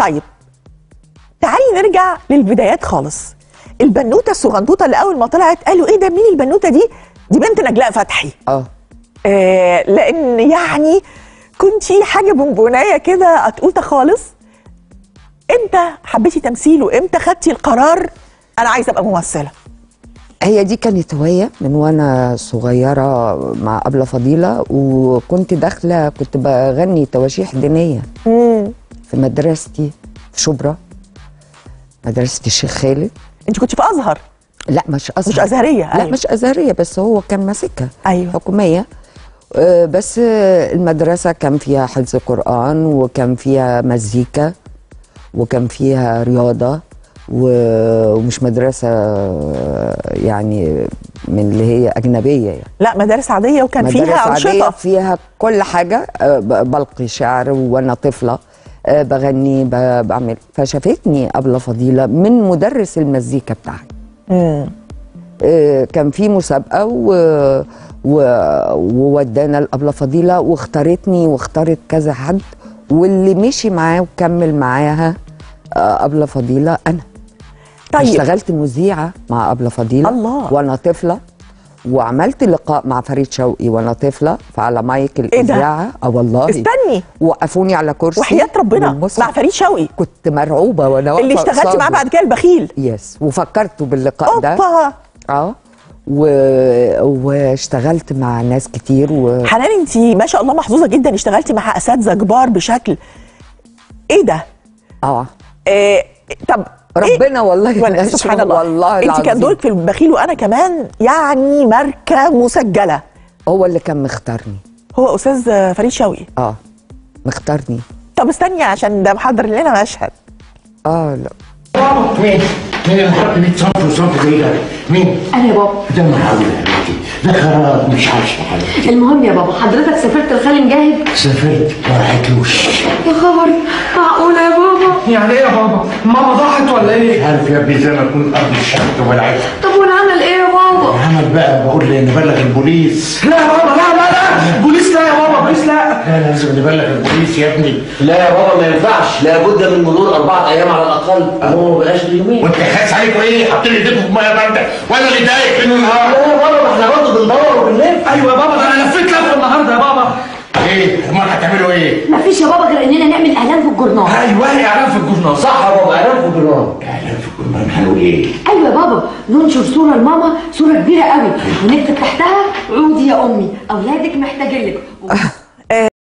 طيب تعالي نرجع للبدايات خالص البنوته الصغنطوطه اللي اول ما طلعت قالوا ايه ده مين البنوته دي دي بنت نجلاء فتحي اه آه لان يعني كنتي حاجه بونبونايه كده قطقوطه خالص امتى حبيتي تمثيل وامتى خدتي القرار انا عايزه ابقى ممثله هي دي كانت هوايه من وانا صغيره مع ابله فضيله وكنت داخله كنت بغني تواشيح دينيه امم في مدرستي في شبرا مدرسه الشيخ خالد انت كنت في ازهر لا مش ازهر مش أزهرية، لا أيوة. مش ازهريه بس هو كان ماسكها أيوة. حكوميه آه، بس آه، المدرسه كان فيها حفظ قران وكان فيها مزيكا وكان فيها رياضه و- ومش مدرسه آه، يعني من اللي هي اجنبيه يعني لا مدارس عاديه وكان مدارس فيها عادية انشطه فيها كل حاجة آه، ب- بلقي شعر وأنا طفلة آه، بغني ب- بعمل فشافتني أبلة فضيلة من مدرس المزيكا بتاعي امم آه، كان في مسابقة و... و... وودانا الأبلة فضيلة واختارتني واختارت كذا حد واللي مشي معاه وكمل معاها آه، أبلة فضيلة أنا طيب اشتغلت مذيعة مع أبلة فضيلة الله. وأنا طفلة وعملت لقاء مع فريد شوقي وأنا طفلة فعلى مايك ده؟ الإذاعة اه والله استني وقفوني على كرسي وحياه ربنا والمصحف. مع فريد شوقي كنت مرعوبة وأنا واقفة اللي اشتغلتي قصاده. معاه بعد كده البخيل يس وفكرت باللقاء ده اوبا اه و... واشتغلت مع ناس كتير و... حنان انت ما شاء الله محظوظه جدا اشتغلتي مع اساتذه كبار بشكل ايه ده اه إيه طب ربنا والله ولا لا سبحان شغل الله والله انت كان العظيم. دورك في البخيل وانا كمان يعني ماركه مسجله هو اللي كان مختارني هو استاذ فريد شوقي اه مختارني طب استني عشان ده محضر لنا مشهد اه لا مين؟ مين اللي حط 100 سم وسم زي ده؟ مين؟ انا يا بابا ده معقول يا بنتي ده خراب مش عايش يا حبيبتي المهم يا بابا حضرتك سافرت لخالي مجاهد سافرت ما راحتلوش يا خبر معقولة يا بابا يعني ايه يا بابا؟ ماما ضاعت ولا ايه؟ مش عارف يا ابني زي ما تكون ارض الشمس والعين طب ونعمل ايه يا بابا عمل بقى بقول لي نبلغ البوليس لا يا بابا لا لا لا بوليس لا يا بابا بوليس لا لا لازم نبلغ البوليس يا ابني لا يا بابا ما ينفعش لابد من مرور أربعة أيام على الأقل هو ما بقاش اليومين وانت خايف عليكم ايه؟ حاطين ايديكم في ميه بارده وانا اللي ضايق في لا النهار يا بابا ما احنا برضه بندور وبنلف ايوه يا بابا ده انا لفيت لفه النهارده يا بابا ايه؟ امال هتعملوا ايه؟ مفيش يا بابا غير اننا نعمل اعلان في الجورنال ايوه اعلان في الجورنال صح يا بابا اعلان في الجرنان اهلا في كل هنقول ايه؟ ايوه يا بابا ننشر صورة لماما صورة كبيرة قوي ونكتب تحتها عودي يا امي اولادك محتاجين لك